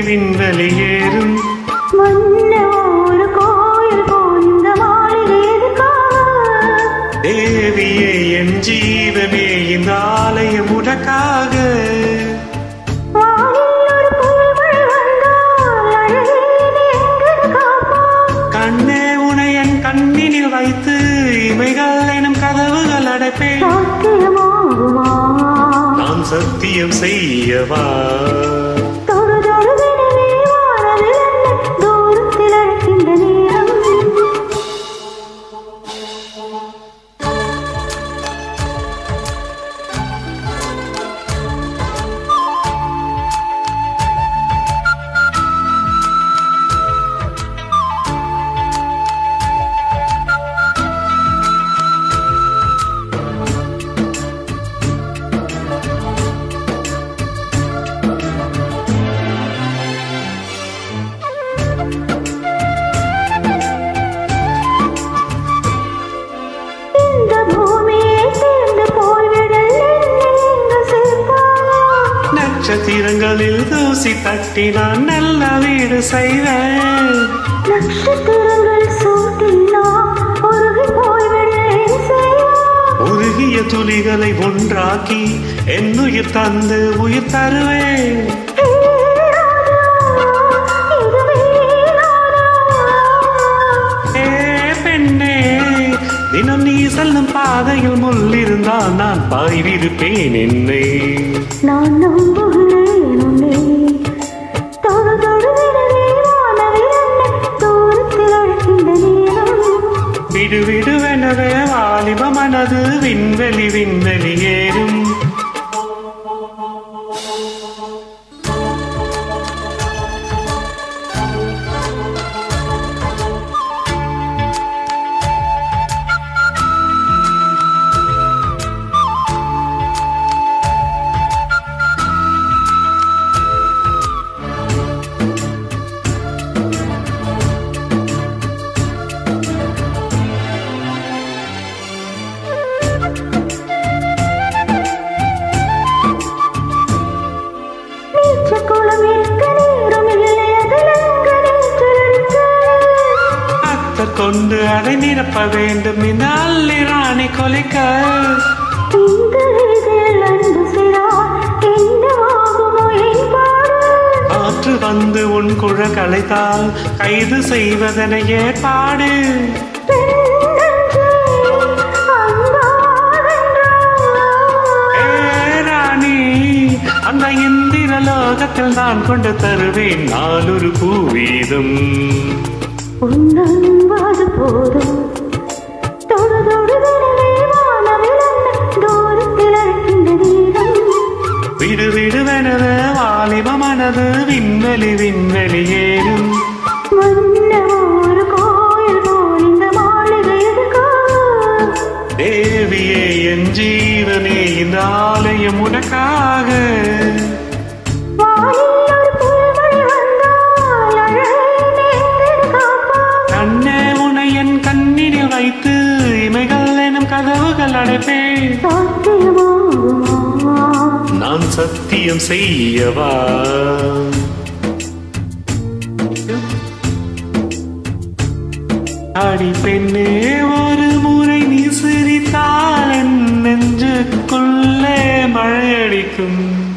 விண்வெளி ஏறும் மன்ன ஒரு கோயில் போல் இந்த மாளிகை எதுக்காக தேவியே என் ஜீவனே இந்த ஆலயம் உனக்காக வானில் ஒரு புல்மழை வந்தால் அழகே நீ எங்கன்னு காப்பாய் கண்ணே உனை என் கண்ணினில் வைத்து இமைகள் எனும் கதவுகள் அடைப்பேன் சாத்தியமாகுமா நான் சத்தியம் செய்யவா தொடு தொடுவெனவே வானவில் என்னை தூரத்தில் அழைக்கின்ற நேரம் இந்த பூமியை சேர்ந்து போய்விடல் என்னை எங்கு சேர்ப்பாய் நட்சத்திரங்களில் தூசி தட்டி நான் நல்ல வீடு செய்வேன் நட்சத்திரங்கள் சூட்டினா உருகி போய்விட என் செய்வாய் உருகிய துளிகளை ஒன்றாக்கி என் உயிர் தந்து உயிர் தருவேன் ஏ பெண்ணே தினம் நீ செல்லும் பாதையில் முள் இருந்தால் நான் பாய்விருப்பேன் என்னை நான் நம்புகிறேன் உன்னை தொடு தொடுவிடவே வானவில் என்னை தூரத்தில் அழைக்கின்ற நேரம் விடு விடுவெனவே வாலிப மனது விண்வெளி விண்வெளி ஏறும் நீச்சல் குளம் இருக்க நேரம் இல்லை அதில் அங்கு நீச்சல் அடிக்க அத்தர் கொண்டு அதை நிரப்ப வேண்டும் இந்த அல்லி ராணி கொலைக்க இந்த இதில் அன்பு சிறார் என்னவாகுமோ என் பாடு ஆற்று வந்து உன் குழ கலைத்தால் கைது செய்வதனையே பாடு ஏ ராணி அந்த இந்திர லோகத்தில் நான் கொண்டு தருவேன் நாலொரு பூவீதம் உன்னன்பது போதும் தொடு தொடுவிடவே வானவில் என்னை தூரத்தில் அழைக்கின்ற நேரம் விடு விடுவெனத வாலிப மனது விண்வெளி விண்வெளி ஏறும் மன்ன ஒரு கோயில் போல் இந்த மாளிகை எதுக்காக தேவியே என் ஜீவனே இந்த ஆலயம் உனக்காக வானில் ஒரு புல்மழை வந்தால் அழகே நீ எங்கன்னு காப்பாய் கண்ணே உனை என் கண்ணினில் வைத்து இமைகள் எனும் கதவுகள் அடைப்பேன் சாத்தியமாகுமா நான் சத்தியம் செய்யவா அடி பெண்ணே ஒரு முறை நீ சிரித்தால் என் நெஞ்சுக்குள்ளே மழையடிக்கும்